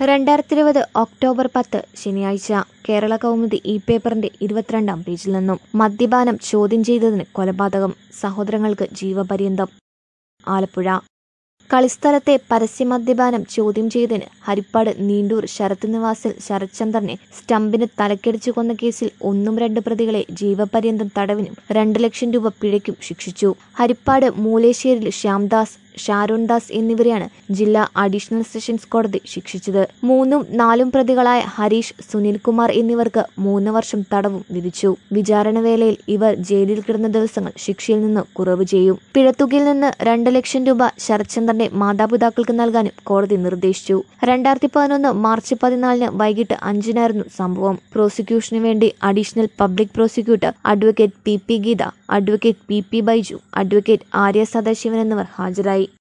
രണ്ടായിരത്തി ഇരുപത് ഒക്ടോബർ പത്ത് ശനിയാഴ്ച കേരള കൗമുദി ഈ പേപ്പറിന്റെ ഇരുപത്തിരണ്ടാം പേജിൽ നിന്നും മദ്യപാനം ചോദ്യം ചെയ്തതിന് കൊലപാതകം സഹോദരങ്ങൾക്ക് ജീവപര്യന്തം ആലപ്പുഴ കളിസ്ഥലത്തെ പരസ്യമദ്യപാനം ചോദ്യം ചെയ്തതിന് ഹരിപ്പാട് നീണ്ടൂർ ശരത് നിവാസിൽ ശരത്ചന്ദ്രനെ സ്റ്റമ്പിന് തലക്കടിച്ചു കൊന്ന കേസിൽ ഒന്നും രണ്ട് പ്രതികളെ ജീവപര്യന്തം തടവിനും രണ്ട് ലക്ഷം രൂപ പിഴയ്ക്കും ശിക്ഷിച്ചു ഹരിപ്പാട് മൂലേശ്ശേരിൽ ശ്യാംദാസ് ഷാരോൺ ദാസ് എന്നിവരെയാണ് ജില്ലാ അഡീഷണൽ സെഷൻസ് കോടതി ശിക്ഷിച്ചത് മൂന്നും നാലും പ്രതികളായ ഹരീഷ് സുനിൽകുമാർ എന്നിവർക്ക് മൂന്ന് വർഷം തടവും വിധിച്ചു വിചാരണ വേളയിൽ ഇവർ ജയിലിൽ കിടന്ന ദിവസങ്ങൾ ശിക്ഷയിൽ നിന്ന് കുറവ് ചെയ്യും പിഴത്തുകയിൽ നിന്ന് രണ്ട് ലക്ഷം രൂപ ശരത്ചന്ദ്രന്റെ മാതാപിതാക്കൾക്ക് നൽകാനും കോടതി നിർദ്ദേശിച്ചു രണ്ടായിരത്തി പതിനൊന്ന് മാർച്ച് പതിനാലിന് വൈകിട്ട് അഞ്ചിനായിരുന്നു സംഭവം പ്രോസിക്യൂഷനു വേണ്ടി additional public prosecutor advocate P P Geetha advocate P P Baiju advocate Arya Sadasivan എന്നിവർ ഹാജരായി